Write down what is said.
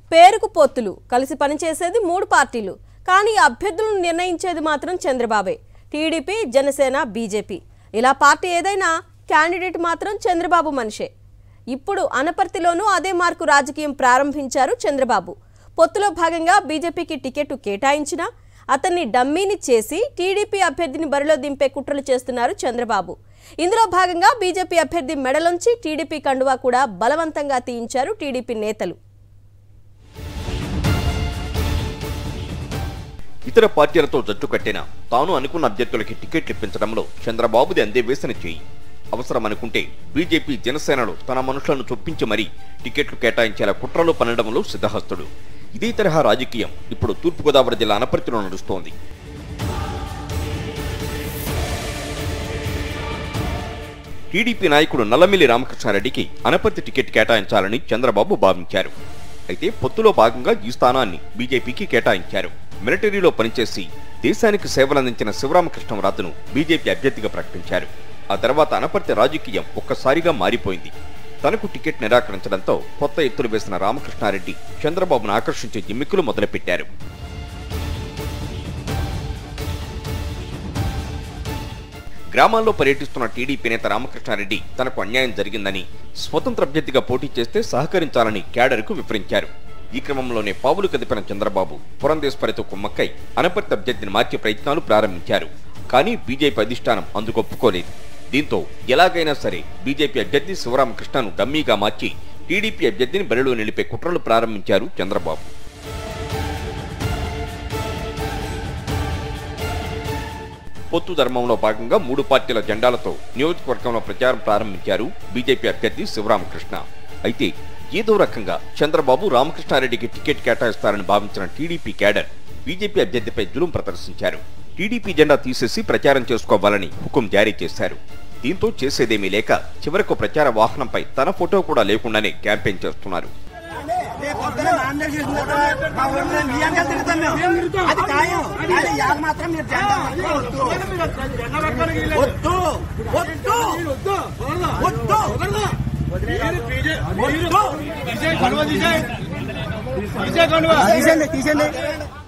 పేరుకు పొత్తులు కలిసి పనిచేసేది మూడు పార్టీలు కానీ అభ్యర్థులను నిర్ణయించేది మాత్రం చంద్రబాబే టీడీపీ జనసేన బీజేపీ ఇలా పార్టీ ఏదైనా క్యాండిడేట్ మాత్రం చంద్రబాబు మనిషే ఇప్పుడు అనపర్తిలోనూ అదే మార్కు రాజకీయం ప్రారంభించారు చంద్రబాబు పొత్తులో భాగంగా బీజేపీకి టికెట్ కేటాయించినా అతన్ని డమ్మీని చేసి టీడీపీ అభ్యర్థిని బరిలో దింపే కుట్రలు చేస్తున్నారు చంద్రబాబు ఇందులో భాగంగా బీజేపీ అభ్యర్థి మెడలోంచి టీడీపీ కండువా కూడా బలవంతంగా తీయించారు టీడీపీ నేతలు ఇతర పార్టీలతో జట్టు కట్టిన తాను అనుకున్న అభ్యర్థులకి టికెట్లు ఇప్పించడంలో చంద్రబాబుది అందే వేసిన చేయి అవసరం అనుకుంటే బీజేపీ జనసేనలు తన మనుషులను చొప్పించి మరీ టికెట్లు కేటాయించేలా కుట్రలు పనడంలో సిద్ధహస్తుడు ఇదే తరహా రాజకీయం ఇప్పుడు తూర్పుగోదావరి జిల్లా అనపర్తిలో నడుస్తోంది టీడీపీ నాయకుడు నల్లమిల్లి రామకృష్ణారెడ్డికి అనపర్తి టికెట్ కేటాయించాలని చంద్రబాబు భావించారు అయితే పొత్తులో భాగంగా ఈ స్థానాన్ని బీజేపీకి కేటాయించారు మిలిటరీలో పనిచేసి దేశానికి సేవలందించిన శివరామకృష్ణరాజును బీజేపీ అభ్యర్థిగా ప్రకటించారు ఆ తర్వాత అనపర్తి రాజకీయం ఒక్కసారిగా మారిపోయింది తనకు టికెట్ నిరాకరించడంతో కొత్త ఎత్తులు వేసిన రామకృష్ణారెడ్డి చంద్రబాబును ఆకర్షించే జిమ్మిక్కులు మొదలుపెట్టారు గ్రామాల్లో పర్యటిస్తున్న టీడీపీ నేత రామకృష్ణారెడ్డి తనకు అన్యాయం జరిగిందని స్వతంత్ర అభ్యర్థిగా పోటీ చేస్తే సహకరించాలని క్యాడర్కు వివరించారు ఈ క్రమంలోనే పావులు కదిపిన చంద్రబాబు పురంధేశ్వరితో కుమ్మక్కై అనపర్తి అభ్యర్థిని మార్చే ప్రయత్నాలు ప్రారంభించారు కానీ బీజేపీ అధిష్టానం అందుకు ఒప్పుకోలేదు దీంతో ఎలాగైనా సరే బీజేపీ అభ్యర్థి శివరామకృష్ణను డమ్మీగా మార్చి టీడీపీ అభ్యర్థిని బరిలో నిలిపే కుట్రలు ప్రారంభించారు చంద్రబాబు పొత్తు ధర్మంలో భాగంగా మూడు పార్టీల జెండాలతో నియోజకవర్గంలో ప్రచారం ప్రారంభించారు బీజేపీ అభ్యర్థి శివరామకృష్ణ అయితే ఏదో రకంగా చంద్రబాబు రామకృష్ణారెడ్డికి టికెట్ కేటాయిస్తారని భావించిన టీడీపీ క్యాడర్ బీజేపీ అభ్యర్థిపై జులుం ప్రదర్శించారు టీడీపీ జెండా తీసేసి ప్రచారం చేసుకోవాలని హుకుం జారీ చేశారు దీంతో చేసేదేమీ లేక చివరకు ప్రచార వాహనంపై తన ఫోటో కూడా లేకుండానే క్యాంపెయిన్ చేస్తున్నారు రేపు పొద్దున నామినేట్ చేసిన తర్వాత మా ఊరిలో మేము మీ వెనకాల తిరుగుతాం మేము. అది ఖాయం కానీ ఇవాళ మాత్రం మీరు జెండా మాత్రం వద్దు వద్దు వద్దు వద్దు వద్దు తీసేయండి తీసేయండి